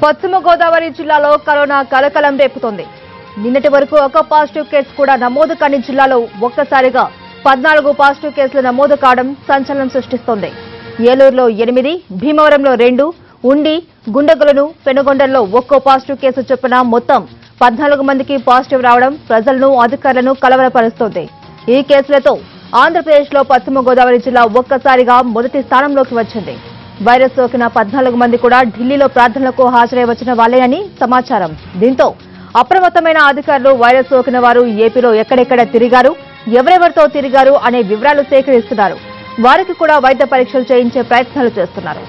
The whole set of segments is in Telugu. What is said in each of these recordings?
పశ్చిమ గోదావరి జిల్లాలో కరోనా కలకలం రేపుతోంది నిన్నటి వరకు ఒక పాజిటివ్ కేసు కూడా నమోదు కాని జిల్లాలో ఒక్కసారిగా పద్నాలుగు పాజిటివ్ కేసులు నమోదు కావడం సంచలనం సృష్టిస్తోంది ఏలూరులో ఎనిమిది భీమవరంలో రెండు ఉండి గుండెగలను పెనుగొండల్లో ఒక్కో పాజిటివ్ కేసు చొప్పున మొత్తం పద్నాలుగు మందికి పాజిటివ్ రావడం ప్రజలను అధికారులను కలవరపరుస్తోంది ఈ కేసులతో ఆంధ్రప్రదేశ్లో పశ్చిమ గోదావరి జిల్లా ఒక్కసారిగా మొదటి స్థానంలోకి వచ్చింది వైరస్ సోకిన పద్నాలుగు మంది కూడా ఢిల్లీలో ప్రార్థనలకు హాజరై వచ్చిన వాళ్లేనని సమాచారం దీంతో అప్రమత్తమైన అధికారులు వైరస్ సోకిన వారు ఏపీలో ఎక్కడెక్కడ తిరిగారు ఎవరెవరితో తిరిగారు అనే వివరాలు సేకరిస్తున్నారు వారికి కూడా వైద్య పరీక్షలు చేయించే ప్రయత్నాలు చేస్తున్నారు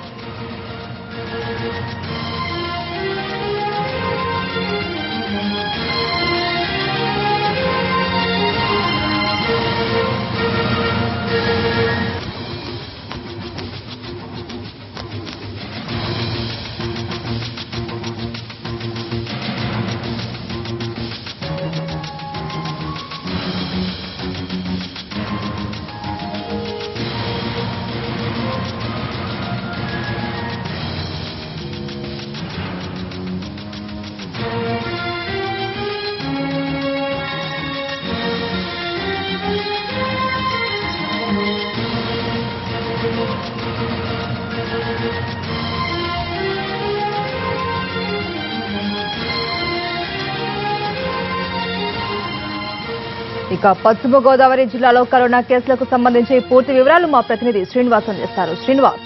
ఇక పశ్చిమ గోదావరి జిల్లాలో కరోనా కేసులకు సంబంధించి పూర్తి వివరాలు మా ప్రతినిధి శ్రీనివాస్ అందిస్తారు శ్రీనివాస్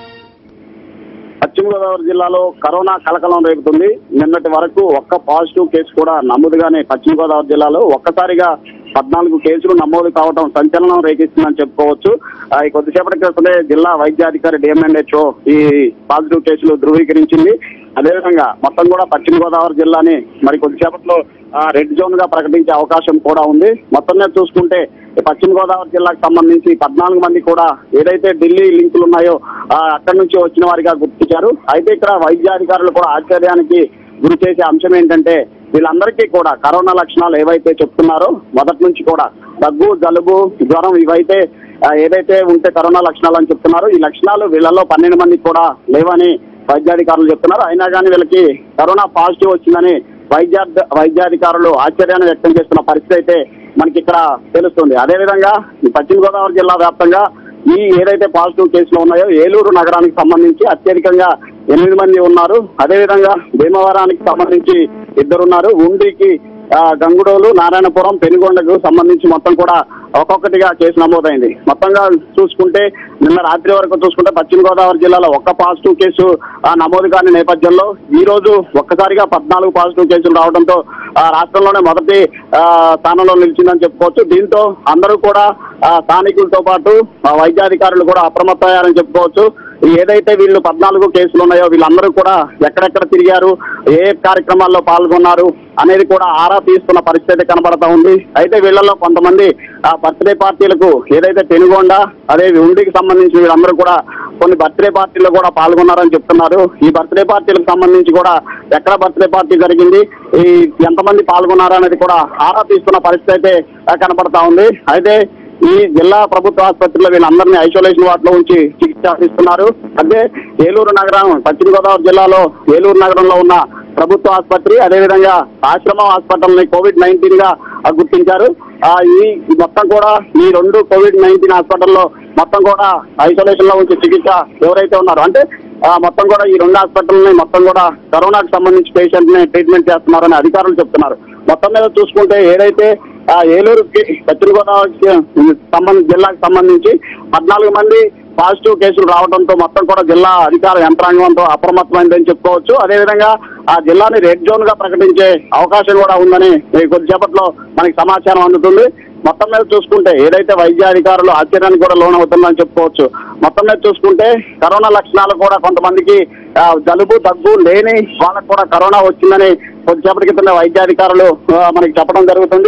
పశ్చిమ గోదావరి జిల్లాలో కరోనా కలకలం రేపుతుంది నిన్నటి వరకు ఒక్క పాజిటివ్ కేసు కూడా నమోదుగానే పశ్చిమ గోదావరి జిల్లాలో ఒక్కసారిగా పద్నాలుగు కేసులు నమోదు కావడం సంచలనం రేగిస్తుందని చెప్పుకోవచ్చు ఆ, ఈ కొద్దిసేపటి క్రితమే జిల్లా వైద్యాధికారి డిఎంఎన్హెచ్ఓ ఈ పాజిటివ్ కేసులు ధృవీకరించింది అదేవిధంగా మొత్తం కూడా పశ్చిమ గోదావరి జిల్లాని మరి కొద్దిసేపట్లో ఆ, రెడ్ జోన్ గా ప్రకటించే అవకాశం కూడా ఉంది మొత్తం మీద చూసుకుంటే ఈ పశ్చిమ గోదావరి జిల్లాకు సంబంధించి పద్నాలుగు మంది కూడా ఏదైతే ఢిల్లీ లింకులు ఉన్నాయో ఆ, అక్కడి నుంచి వచ్చిన వారిగా గుర్తించారు అయితే ఇక్కడ వైద్యాధికారులు కూడా ఆశ్చర్యానికి గురి చేసే అంశం ఏంటంటే వీళ్ళందరికీ కూడా కరోనా లక్షణాలు ఏవైతే చెప్తున్నారో మొదటి నుంచి కూడా దగ్గు జలుబు జ్వరం ఇవైతే ఆ, ఏదైతే ఉంటే కరోనా లక్షణాలు అని చెప్తున్నారు ఈ లక్షణాలు వీళ్ళలో పన్నెండు మందికి కూడా లేవని వైద్యాధికారులు చెప్తున్నారు అయినా కానీ వీళ్ళకి కరోనా పాజిటివ్ వచ్చిందని వైద్య వైద్యాధికారులు ఆశ్చర్యాన్ని వ్యక్తం చేస్తున్న పరిస్థితి అయితే మనకి ఇక్కడ తెలుస్తుంది అదేవిధంగా ఈ పశ్చిమ గోదావరి జిల్లా వ్యాప్తంగా ఈ ఏదైతే పాజిటివ్ కేసులు ఉన్నాయో ఏలూరు నగరానికి సంబంధించి అత్యధికంగా ఎనిమిది మంది ఉన్నారు అదేవిధంగా భీమవరానికి సంబంధించి ఇద్దరున్నారు ఉండికి ఆ, గంగుడోలు నారాయణపురం పెనుగొండకు సంబంధించి మొత్తం కూడా ఒక్కొక్కటిగా కేసు నమోదైంది మొత్తంగా చూసుకుంటే నిన్న రాత్రి వరకు చూసుకుంటే పశ్చిమ గోదావరి జిల్లాలో ఒక్క పాజిటివ్ కేసు ఆ, నమోదు కాని నేపథ్యంలో ఈ రోజు ఒక్కసారిగా పద్నాలుగు పాజిటివ్ కేసులు రావడంతో ఆ, రాష్ట్రంలోనే మొదటి ఆ, స్థానంలో నిలిచిందని చెప్పుకోవచ్చు దీంతో అందరూ కూడా ఆ, స్థానికులతో పాటు ఆ, వైద్యాధికారులు కూడా అప్రమత్తమయ్యారని చెప్పుకోవచ్చు ఏదైతే వీళ్ళు పద్నాలుగు కేసులు ఉన్నాయో వీళ్ళందరూ కూడా ఎక్కడెక్కడ తిరిగారు ఏ కార్యక్రమాల్లో పాల్గొన్నారు అనేది కూడా ఆరా తీస్తున్న పరిస్థితి కనబడతా ఉంది అయితే వీళ్ళలో కొంతమంది ఆ బర్త్డే పార్టీలకు ఏదైతే పెనుగొండ అదే ఉండికి సంబంధించి వీళ్ళందరూ కూడా కొన్ని బర్త్డే పార్టీల్లో కూడా పాల్గొన్నారని చెప్తున్నారు ఈ బర్త్డే పార్టీలకు సంబంధించి కూడా ఎక్కడ బర్త్డే పార్టీ జరిగింది ఈ ఎంతమంది పాల్గొన్నారు అనేది కూడా ఆరా తీస్తున్న పరిస్థితి అయితే ఆ, కనబడతా ఉంది అయితే ఈ జిల్లా ప్రభుత్వ ఆసుపత్రిలో వీళ్ళందరినీ ఐసోలేషన్ వార్డులో ఉంచి చికిత్స అందిస్తున్నారు అదే ఏలూరు నగరం పశ్చిమ గోదావరి జిల్లాలో ఏలూరు నగరంలో ఉన్న ప్రభుత్వ ఆసుపత్రి అదేవిధంగా ఆశ్రమం హాస్పిటల్ ని కోవిడ్ నైన్టీన్ గా ఆ, గుర్తించారు ఆ, ఈ ఈ మొత్తం కూడా ఈ రెండు కోవిడ్ నైన్టీన్ హాస్పిటల్లో మొత్తం కూడా ఐసోలేషన్ లో ఉంచి చికిత్స ఎవరైతే ఉన్నారో అంటే ఆ, మొత్తం కూడా ఈ రెండు హాస్పిటల్ని మొత్తం కూడా కరోనాకు సంబంధించి పేషెంట్ ని ట్రీట్మెంట్ చేస్తున్నారని అధికారులు చెప్తున్నారు మొత్తం మీద చూసుకుంటే ఏదైతే ఆ, ఏలూరుకి పశ్చిమ గోదావరికి సంబంధించి జిల్లాకు సంబంధించి పద్నాలుగు మంది పాజిటివ్ కేసులు రావడంతో మొత్తం కూడా జిల్లా అధికార యంత్రాంగంతో అప్రమత్తమైందని చెప్పుకోవచ్చు అదేవిధంగా ఆ జిల్లాని రెడ్ జోన్ గా ప్రకటించే అవకాశం కూడా ఉందని ఈ కొద్దిసేపట్లో మనకి సమాచారం అందుతుంది మొత్తం మీద చూసుకుంటే ఏదైతే వైద్య అధికారులు ఆశ్చర్యానికి కూడా లోనవుతుందని చెప్పుకోవచ్చు మొత్తం మీద చూసుకుంటే కరోనా లక్షణాలు కూడా కొంతమందికి ఆ, జలుబు దగ్గు లేని వాళ్ళకు కూడా కరోనా వచ్చిందని కొద్దిసేపటి క్రితమే వైద్యాధికారులు ఆ, మనకి చెప్పడం జరుగుతుంది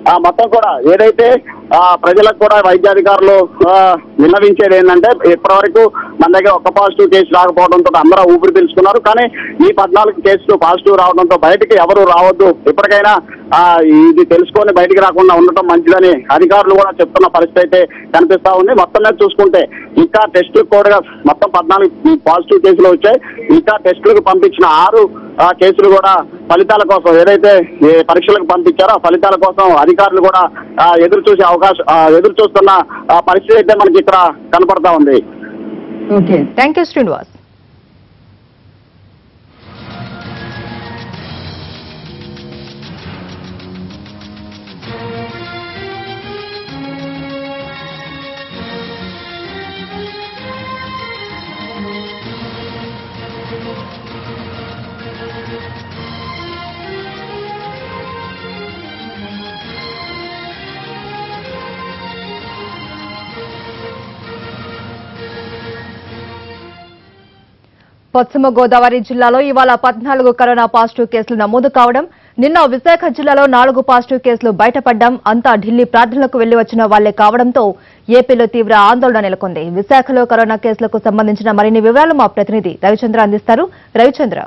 ఆ, మొత్తం కూడా ఏదైతే ఆ, ప్రజలకు కూడా వైద్యాధికారులు ఆ, విన్నవించేది ఏంటంటే ఇప్పటివరకు మన దగ్గర ఒక్క పాజిటివ్ కేసు రాకపోవడంతో అందరూ ఊపిరి తెలుసుకున్నారు కానీ ఈ పద్నాలుగు కేసులు పాజిటివ్ రావడంతో బయటికి ఎవరు రావద్దు ఇప్పటికైనా ఆ, ఇది తెలుసుకొని బయటికి రాకుండా ఉండటం మంచిదని అధికారులు కూడా చెప్తున్న పరిస్థితి అయితే కనిపిస్తా ఉంది మొత్తం మీద చూసుకుంటే ఇంకా టెస్టులకు కూడా మొత్తం పద్నాలుగు పాజిటివ్ కేసులు వచ్చాయి ఇంకా టెస్టులకు పంపించిన ఆరు ఆ, కేసులు కూడా ఫలితాల కోసం ఏదైతే ఏ పరీక్షలకు పంపించారో ఆ ఫలితాల కోసం అధికారులు కూడా ఆ, ఎదురు చూసే అవకాశం ఆ, ఎదురు చూస్తున్న ఆ, పరిస్థితి అయితే మనకి ఇక్కడ కనపడతా ఉంది ఓకే థ్యాంక్ యూ శ్రీనివాస్ పశ్చిమ గోదావరి జిల్లాలో ఇవాళ పద్నాలుగు కరోనా పాజిటివ్ కేసులు నమోదు కావడం నిన్న విశాఖ జిల్లాలో నాలుగు పాజిటివ్ కేసులు బయటపడ్డం అంతా ఢిల్లీ ప్రార్థనలకు వెళ్లి వచ్చిన వాళ్లే కావడంతో ఏపీలో తీవ్ర ఆందోళన నెలకొంది విశాఖలో కరోనా కేసులకు సంబంధించిన మరిన్ని వివరాలు మా ప్రతినిధి రవిచంద్ర అందిస్తారు రవిచంద్ర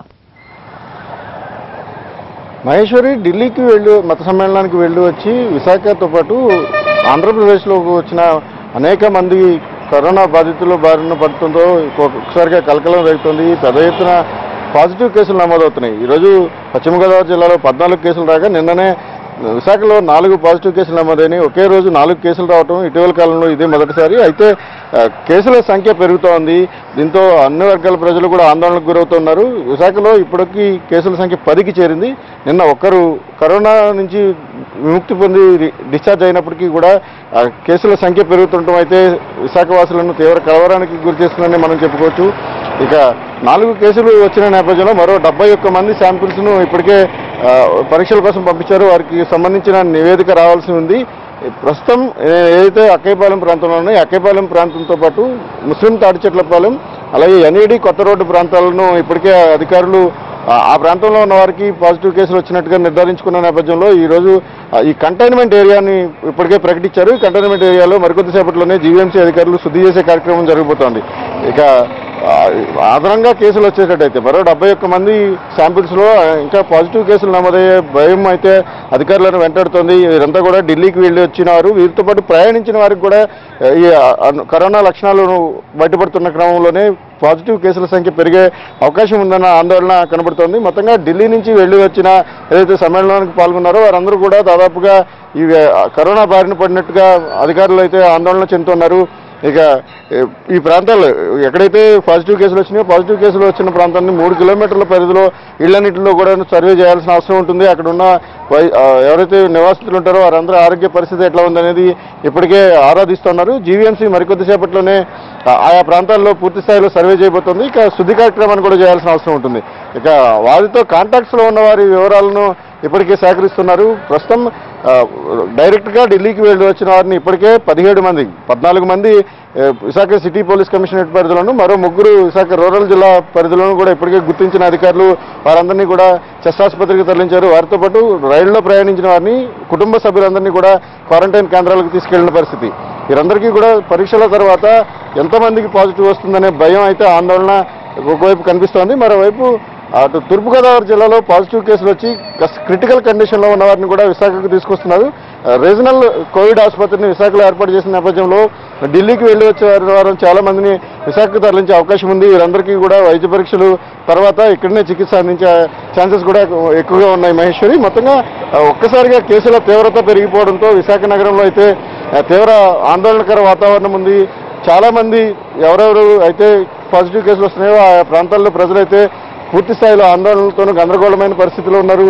మహేశ్వరి ఢిల్లీకి వెళ్ళి మత సమ్మేళనానికి వెళ్ళి వచ్చి విశాఖతో పాటు ఆంధ్రప్రదేశ్లో వచ్చిన అనేక మంది కరోనా బాధితుల బారిన పడుతుందో ఒక్కొక్కసారిగా కలకలం రేగుతుంది పెద్ద ఎత్తున పాజిటివ్ కేసులు నమోదవుతున్నాయి ఈరోజు పశ్చిమ గోదావరి జిల్లాలో పద్నాలుగు కేసులు రాగా నిన్ననే విశాఖలో నాలుగు పాజిటివ్ కేసులు నమోదైనాయి ఒకే రోజు నాలుగు కేసులు రావడం ఇటీవల కాలంలో ఇదే మొదటిసారి అయితే ఆ, కేసుల సంఖ్య పెరుగుతోంది దీంతో అన్ని వర్గాల ప్రజలు కూడా ఆందోళనకు గురవుతున్నారు విశాఖలో ఇప్పటికీ కేసుల సంఖ్య పదికి చేరింది నిన్న ఒక్కరు కరోనా నుంచి విముక్తి పొంది రి- డిశ్చార్జ్ అయినప్పటికీ కూడా ఆ, కేసుల సంఖ్య పెరుగుతుండటం అయితే విశాఖ వాసులను తీవ్ర కలవరానికి గురి చేస్తుందని మనం చెప్పుకోవచ్చు ఇక నాలుగు కేసులు వచ్చిన నేపథ్యంలో మరో డెబ్బై ఒక్క మంది శాంపిల్స్ను ఇప్పటికే ఆ, పరీక్షల కోసం పంపించారు వారికి సంబంధించిన నివేదిక రావాల్సి ఉంది ప్రస్తుతం ఏ- ఏదైతే అక్కైపాలెం ప్రాంతంలో ఉన్నాయో అక్కైపాలెం ప్రాంతంతో పాటు ముస్లిం తాడిచెట్లపాలెం అలాగే ఎన్ఈడి కొత్త రోడ్డు ప్రాంతాలను ఇప్పటికే అధికారులు ఆ ఆ ప్రాంతంలో ఉన్న వారికి పాజిటివ్ కేసులు వచ్చినట్టుగా నిర్ధారించుకున్న నేపథ్యంలో ఈ రోజు ఆ, ఈ కంటైన్మెంట్ ఏరియాని ఇప్పటికే ప్రకటించారు ఈ కంటైన్మెంట్ ఏరియాలో మరికొద్దిసేపట్లోనే జీవీఎంసీ అధికారులు శుద్ధి చేసే కార్యక్రమం జరగబోతోంది ఇక ఆ, అదనంగా కేసులు వచ్చేటట్టయితే మరో డెబ్బై ఒక్క మంది శాంపిల్స్లో ఇంకా పాజిటివ్ కేసులు నమోదయ్యే భయం అయితే అధికారులను వెంటాడుతోంది వీరంతా కూడా ఢిల్లీకి వెళ్ళి వచ్చిన వారు వీరితో పాటు ప్రయాణించిన వారికి కూడా ఆ, ఈ ఆ, కరోనా లక్షణాలు బయటపడుతున్న క్రమంలోనే పాజిటివ్ కేసుల సంఖ్య పెరిగే అవకాశం ఉందన్న ఆందోళన కనబడుతోంది మొత్తంగా ఢిల్లీ నుంచి వెళ్ళి వచ్చిన ఏదైతే సమ్మేళనానికి పాల్గొన్నారో వారందరూ కూడా దాదాపుగా ఈ ఆ, కరోనా బారిన పడినట్టుగా అధికారులు అయితే ఆందోళన చెందుతున్నారు ఇక ఏ, ఈ ప్రాంతాల్లో ఎక్కడైతే పాజిటివ్ కేసులు వచ్చినాయో పాజిటివ్ కేసులు వచ్చిన ప్రాంతాన్ని మూడు కిలోమీటర్ల పరిధిలో ఇళ్లన్నింటిలో కూడా సర్వే చేయాల్సిన అవసరం ఉంటుంది అక్కడ ఉన్న వై- ఆ, ఎవరైతే నివాసితులు ఉంటారో వారందరూ ఆరోగ్య పరిస్థితి ఎట్లా ఉందనేది ఇప్పటికే ఆరాధిస్తున్నారు జీవీఎంసీ మరికొద్దిసేపట్లోనే ఆ, ఆయా ప్రాంతాల్లో పూర్తి స్థాయిలో సర్వే చేయబోతోంది ఇక శుద్ధి కార్యక్రమాన్ని కూడా చేయాల్సిన అవసరం ఉంటుంది ఇక వారితో కాంటాక్ట్స్లో ఉన్న వారి వివరాలను ఇప్పటికే సేకరిస్తున్నారు ప్రస్తుతం ఆ, డైరెక్ట్గా ఢిల్లీకి వెళ్ళి వచ్చిన వారిని ఇప్పటికే పదిహేడు మంది పద్నాలుగు మంది ఏ, విశాఖ సిటీ పోలీస్ కమిషనరేట్ పరిధిలోను మరో ముగ్గురు విశాఖ రూరల్ జిల్లా పరిధిలోను కూడా ఇప్పటికే గుర్తించిన అధికారులు వారందరినీ కూడా చెస్ట్ ఆసుపత్రికి తరలించారు వారితో పాటు రైళ్లలో ప్రయాణించిన వారిని కుటుంబ సభ్యులందరినీ కూడా క్వారంటైన్ కేంద్రాలకు తీసుకెళ్లిన పరిస్థితి వీరందరికీ కూడా పరీక్షల తర్వాత ఎంతమందికి పాజిటివ్ వస్తుందనే భయం అయితే ఆందోళన ఒకవైపు కనిపిస్తోంది మరోవైపు అటు తూర్పుగోదావరి జిల్లాలో పాజిటివ్ కేసులు వచ్చి క్రిటికల్ కండిషన్లో ఉన్న వారిని కూడా విశాఖకు తీసుకొస్తున్నారు ఆ, రీజనల్ కోవిడ్ ఆసుపత్రిని విశాఖలో ఏర్పాటు చేసిన నేపథ్యంలో ఢిల్లీకి వెళ్ళి వచ్చే వారి వారు చాలా మందిని విశాఖకు తరలించే అవకాశం ఉంది వీరందరికీ కూడా వైద్య పరీక్షలు తర్వాత ఇక్కడనే చికిత్స అందించే ఛాన్సెస్ కూడా ఎక్కువగా ఉన్నాయి మహేశ్వరి మొత్తంగా ఆ, ఒక్కసారిగా కేసుల తీవ్రత పెరిగిపోవడంతో విశాఖ నగరంలో అయితే ఆ, తీవ్ర ఆందోళనకర వాతావరణం ఉంది చాలా మంది ఎవరెవరు అయితే పాజిటివ్ కేసులు వస్తున్నాయో ఆ ప్రాంతాల్లో ప్రజలైతే పూర్తి స్థాయిలో ఆందోళనలతోనూ గందరగోళమైన పరిస్థితిలో ఉన్నారు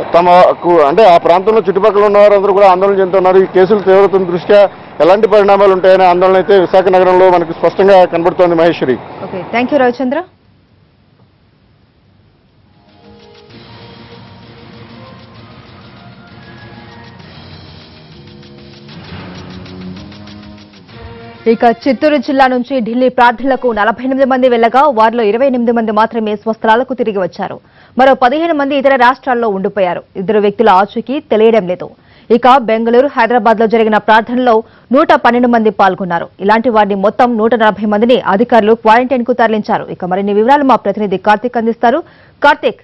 తమకు అంటే ఆ ప్రాంతంలో చుట్టుపక్కల ఉన్న వారందరూ కూడా ఆందోళన చెందుతున్నారు ఈ కేసుల తీవ్రత దృష్ట్యా ఎలాంటి పరిణామాలు ఉంటాయనే ఆందోళన అయితే విశాఖ నగరంలో మనకు స్పష్టంగా కనబడుతోంది Maheswari okay thank you Ravichandra ఇక చిత్తూరు జిల్లా నుంచి ఢిల్లీ ప్రార్థనలకు నలభై ఎనిమిది మంది వెళ్లగా వారిలో ఇరవై ఎనిమిది మంది మాత్రమే స్వస్థలాలకు తిరిగి వచ్చారు మరో పదిహేను మంది ఇతర రాష్ట్రాల్లో ఉండిపోయారు ఇద్దరు వ్యక్తుల ఆచూకీ తెలియడం లేదు ఇక బెంగళూరు హైదరాబాద్ లో జరిగిన ప్రార్థనలో నూట పన్నెండు మంది పాల్గొన్నారు ఇలాంటి వారిని మొత్తం నూట నలభై మందిని అధికారులు క్వారంటైన్ కు తరలించారు ఇక మరిన్ని వివరాలు మా ప్రతినిధి కార్తీక్ అందిస్తారు కార్తీక్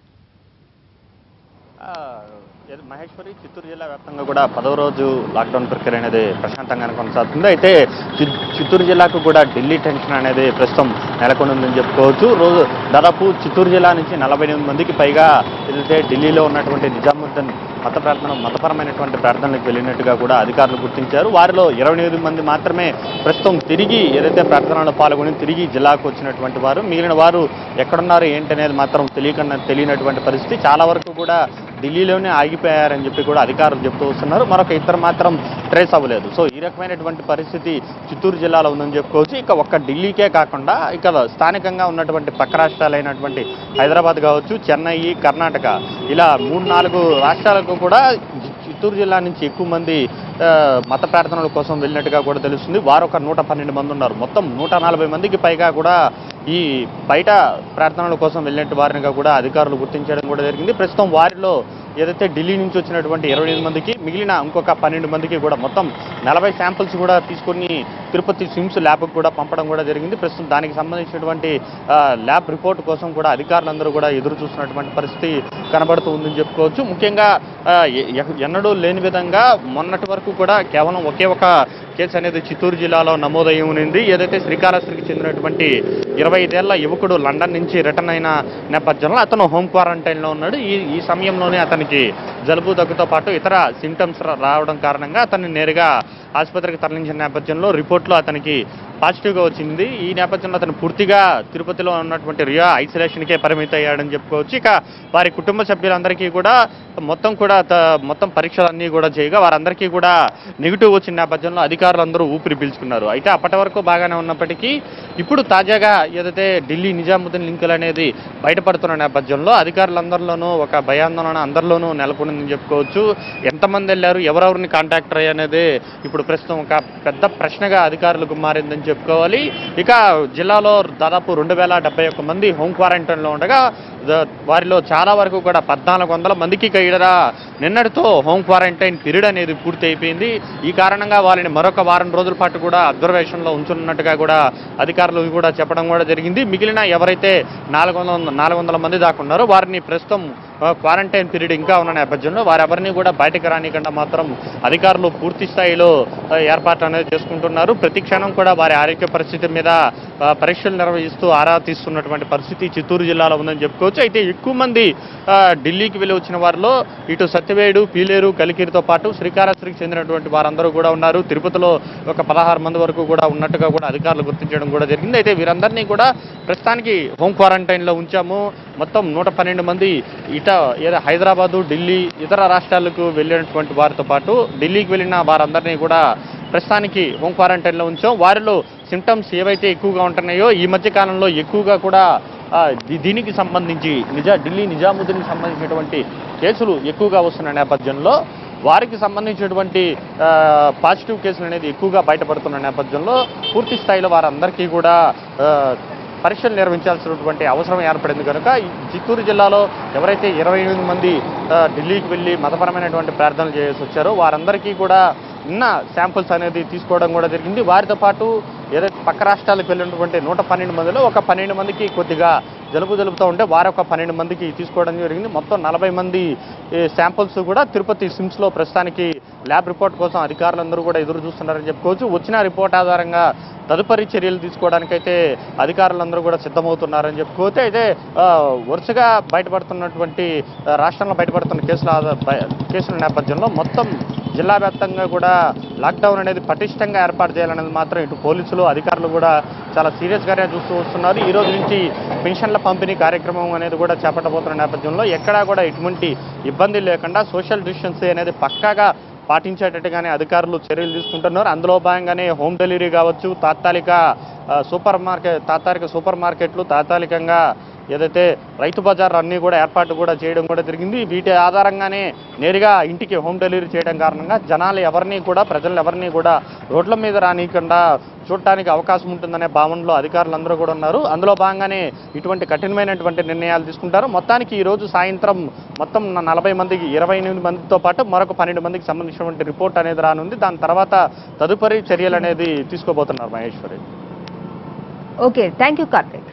ఆ, ఏది మహేశ్వరి చిత్తూరు జిల్లా వ్యాప్తంగా కూడా పదవ రోజు లాక్డౌన్ ప్రక్రియ అనేది ప్రశాంతంగానే కొనసాగుతుంది అయితే చి- చిత్తూరు జిల్లాకు కూడా ఢిల్లీ టెన్షన్ అనేది ప్రస్తుతం నెలకొని ఉందని చెప్పుకోవచ్చు రోజు దాదాపు చిత్తూరు జిల్లా నుంచి నలభై ఎనిమిది మందికి పైగా ఏదైతే ఢిల్లీలో ఉన్నటువంటి నిజాముద్దీన్ మత ప్రార్థన మతపరమైనటువంటి ప్రార్థనలకు వెళ్ళినట్టుగా కూడా అధికారులు గుర్తించారు వారిలో ఇరవై ఎనిమిది మంది మాత్రమే ప్రస్తుతం తిరిగి ఏదైతే ప్రార్థనలో పాల్గొని తిరిగి జిల్లాకు వచ్చినటువంటి వారు మిగిలిన వారు ఎక్కడున్నారు ఏంటనేది మాత్రం తెలియకుండా తెలియనటువంటి పరిస్థితి చాలా వరకు కూడా ఢిల్లీలోనే ఆగిపోయారని చెప్పి కూడా అధికారులు చెప్తూ వస్తున్నారు మరొక ఇద్దరు మాత్రం ట్రేస్ అవ్వలేదు సో ఈ రకమైనటువంటి పరిస్థితి చిత్తూరు జిల్లాలో ఉందని చెప్పుకోవచ్చు ఇక ఒక్క ఢిల్లీకే కాకుండా ఇక స్థానికంగా ఉన్నటువంటి పక్క రాష్ట్రాలైనటువంటి హైదరాబాద్ కావచ్చు చెన్నై కర్ణాటక ఇలా మూడు నాలుగు రాష్ట్రాలకు కూడా చి- చిత్తూరు జిల్లా నుంచి ఎక్కువ మంది ఆ, మత ప్రార్థనల కోసం వెళ్ళినట్టుగా కూడా తెలుస్తుంది వారు ఒక నూట పన్నెండు మంది ఉన్నారు మొత్తం నూట నలభై మందికి పైగా కూడా ఈ బయట ప్రార్థనల కోసం వెళ్ళినట్టు వారినిగా కూడా అధికారులు గుర్తించడం కూడా జరిగింది ప్రస్తుతం వారిలో ఏదైతే ఢిల్లీ నుంచి వచ్చినటువంటి ఇరవై ఎనిమిది మందికి మిగిలిన ఇంకొక పన్నెండు మందికి కూడా మొత్తం నలభై శాంపిల్స్ కూడా తీసుకొని తిరుపతి సిమ్స్ ల్యాబ్కి కూడా పంపడం కూడా జరిగింది ప్రస్తుతం దానికి సంబంధించినటువంటి ఆ, ల్యాబ్ రిపోర్ట్ కోసం కూడా అధికారులందరూ కూడా ఎదురు చూస్తున్నటువంటి పరిస్థితి కనబడుతూ ఉందని చెప్పుకోవచ్చు ముఖ్యంగా ఆ, ఎ- ఎ- ఎన్నడూ లేని విధంగా మొన్నటి వరకు కూడా కేవలం ఒకే ఒక కేసు అనేది చిత్తూరు జిల్లాలో నమోదయ్యి ఉంది ఏదైతే శ్రీకాళహస్తికి చెందినటువంటి ఇరవై ఐదేళ్ల యువకుడు లండన్ నుంచి రిటర్న్ అయిన నేపథ్యంలో అతను హోమ్ క్వారంటైన్లో ఉన్నాడు ఈ ఈ సమయంలోనే అతనికి జలుబు దగ్గుతో పాటు ఇతర సింటమ్స్ రావడం కారణంగా అతన్ని నేరుగా ఆసుపత్రికి తరలించిన నేపథ్యంలో రిపోర్ట్లో అతనికి పాజిటివ్గా వచ్చింది ఈ నేపథ్యంలో అతను పూర్తిగా తిరుపతిలో ఉన్నటువంటి రియా ఐసోలేషన్కే పరిమితం అయ్యాడని చెప్పుకోవచ్చు ఇక వారి కుటుంబ సభ్యులందరికీ కూడా మొత్తం కూడా త- మొత్తం పరీక్షలన్నీ కూడా చేయగా వారందరికీ కూడా నెగిటివ్ వచ్చిన నేపథ్యంలో అధికారులు అందరూ ఊపిరి పీల్చుకున్నారు అయితే అప్పటి వరకు బాగానే ఉన్నప్పటికీ ఇప్పుడు తాజాగా ఏదైతే ఢిల్లీ నిజాముద్దీన్ లింకులు అనేది బయటపడుతున్న నేపథ్యంలో అధికారులందరిలోనూ ఒక భయాందోళన అందరిలోనూ నెలకొందని చెప్పుకోవచ్చు ఎంతమంది వెళ్ళారు ఎవరెవరిని కాంటాక్ట్ అయ్యారు అనేది ఇప్పుడు ప్రస్తుతం ఒక పెద్ద ప్రశ్నగా అధికారులకు మారిందని చెప్పుకోవాలి ఇక జిల్లాలో దాదాపు రెండు వేల డెబ్బై ఒక్క మంది హోమ్ క్వారంటైన్లో ఉండగా ద- వారిలో చాలా వరకు కూడా పద్నాలుగు వందల మందికి కైడరా నిన్నటితో హోమ్ క్వారంటైన్ పీరియడ్ అనేది పూర్తి అయిపోయింది ఈ కారణంగా వారిని మరొక వారం రోజుల పాటు కూడా అబ్జర్వేషన్లో ఉంచున్నట్టుగా కూడా అధికారులు కూడా చెప్పడం కూడా జరిగింది మిగిలిన ఎవరైతే నాలుగు వందల నాలుగు వందల మంది దాకా ఉన్నారో వారిని ప్రస్తుతం ఆ, క్వారంటైన్ పీరియడ్ ఇంకా ఉన్న నేపథ్యంలో వారెవరిని కూడా బయటకు రానికుండా మాత్రం అధికారులు పూర్తి స్థాయిలో ఆ, ఏర్పాట్లు అనేది చేసుకుంటున్నారు ప్రతి క్షణం కూడా వారి ఆరోగ్య పరిస్థితి మీద ఆ, పరీక్షలు నిర్వహిస్తూ ఆరా తీస్తున్నటువంటి పరిస్థితి చిత్తూరు జిల్లాలో ఉందని చెప్పుకోవచ్చు అయితే ఎక్కువ మంది ఆ, ఢిల్లీకి వెళ్ళి వచ్చిన వారిలో ఇటు సత్యవేడు పీలేరు కలికిరితో పాటు శ్రీకాళహస్తికి చెందినటువంటి వారందరూ కూడా ఉన్నారు తిరుపతిలో ఒక పదహారు మంది వరకు కూడా ఉన్నట్టుగా కూడా అధికారులు గుర్తించడం కూడా జరిగింది అయితే వీరందరినీ కూడా ప్రస్తుతానికి హోమ్ క్వారంటైన్లో ఉంచాము మొత్తం నూట పన్నెండు మంది ఇట ఏదో హైదరాబాదు ఢిల్లీ ఇతర రాష్ట్రాలకు వెళ్ళినటువంటి వారితో పాటు ఢిల్లీకి వెళ్ళిన వారందరినీ కూడా ప్రస్తుతానికి హోమ్ క్వారంటైన్లో ఉంచాం వారిలో సిమ్టమ్స్ ఏవైతే ఎక్కువగా ఉంటున్నాయో ఈ మధ్య కాలంలో ఎక్కువగా కూడా ఆ, దీ- దీనికి సంబంధించి నిజా ఢిల్లీ నిజాముద్దీన్కి సంబంధించినటువంటి కేసులు ఎక్కువగా వస్తున్న నేపథ్యంలో వారికి సంబంధించినటువంటి ఆ, పాజిటివ్ కేసులు అనేది ఎక్కువగా బయటపడుతున్న నేపథ్యంలో పూర్తి స్థాయిలో వారందరికీ కూడా ఆ, పరీక్షలు నిర్వహించాల్సినటువంటి అవసరం ఏర్పడింది కనుక ఈ చిత్తూరు జిల్లాలో ఎవరైతే ఇరవై ఎనిమిది మంది ఆ, ఢిల్లీకి వెళ్ళి మతపరమైనటువంటి ప్రార్థనలు చేసి వచ్చారో వారందరికీ కూడా నిన్న శాంపుల్స్ అనేది తీసుకోవడం కూడా జరిగింది వారితో పాటు ఏదైతే పక్క రాష్ట్రాలకు వెళ్ళినటువంటి నూట పన్నెండు మందిలో ఒక పన్నెండు మందికి కొద్దిగా జలుబు జలుపుతూ ఉంటే వారు ఒక పన్నెండు మందికి తీసుకోవడం జరిగింది మొత్తం నలభై మంది శాంపుల్స్ కూడా తిరుపతి సిమ్స్లో ప్రస్తుతానికి ల్యాబ్ రిపోర్ట్ కోసం అధికారులందరూ కూడా ఎదురు చూస్తున్నారని చెప్పుకోవచ్చు వచ్చిన రిపోర్ట్ ఆధారంగా తదుపరి చర్యలు తీసుకోవడానికైతే అధికారులందరూ కూడా సిద్ధమవుతున్నారని చెప్పుకోవచ్చు అయితే ఆ, వరుసగా బయటపడుతున్నటువంటి ఆ, రాష్ట్రంలో బయటపడుతున్న కేసుల ఆధార బయ- కేసుల నేపథ్యంలో మొత్తం జిల్లా వ్యాప్తంగా కూడా లాక్డౌన్ అనేది పటిష్టంగా ఏర్పాటు చేయాలనేది మాత్రం ఇటు పోలీసులు అధికారులు కూడా చాలా సీరియస్గానే చూస్తూ వస్తున్నారు ఈ రోజు నుంచి పెన్షన్ల పంపిణీ కార్యక్రమం అనేది కూడా చేపట్టబోతున్న నేపథ్యంలో ఎక్కడా కూడా ఎటువంటి ఇబ్బంది లేకుండా సోషల్ డిస్టెన్స్ అనేది పక్కాగా పాటించేటట్టుగానే అధికారులు చర్యలు తీసుకుంటున్నారు అందులో భాగంగానే హోమ్ డెలివరీ కావచ్చు తాత్కాలిక ఆ, సూపర్ మార్కెట్ తాత్కాలిక సూపర్ మార్కెట్లు తాత్కాలికంగా ఏదైతే రైతు బజార్ అన్నీ కూడా ఏర్పాటు కూడా చేయడం కూడా జరిగింది వీటి ఆధారంగానే నేరుగా ఇంటికి హోమ్ డెలివరీ చేయడం కారణంగా జనాలు ఎవరిని కూడా ప్రజలు ఎవరిని కూడా రోడ్ల మీద రానియకుండా చూడటానికి అవకాశం ఉంటుందనే భావనలో అధికారులందరూ కూడా ఉన్నారు అందులో భాగంగానే ఇటువంటి కఠినమైనటువంటి నిర్ణయాలు తీసుకుంటారు మొత్తానికి ఈ రోజు సాయంత్రం మొత్తం నలభై మందికి ఇరవై ఎనిమిది మందితో పాటు మరొక పన్నెండు మందికి సంబంధించినటువంటి రిపోర్ట్ అనేది రానుంది దాని తర్వాత తదుపరి చర్యలు అనేది తీసుకోబోతున్నారు Maheswari okay thank you Karthik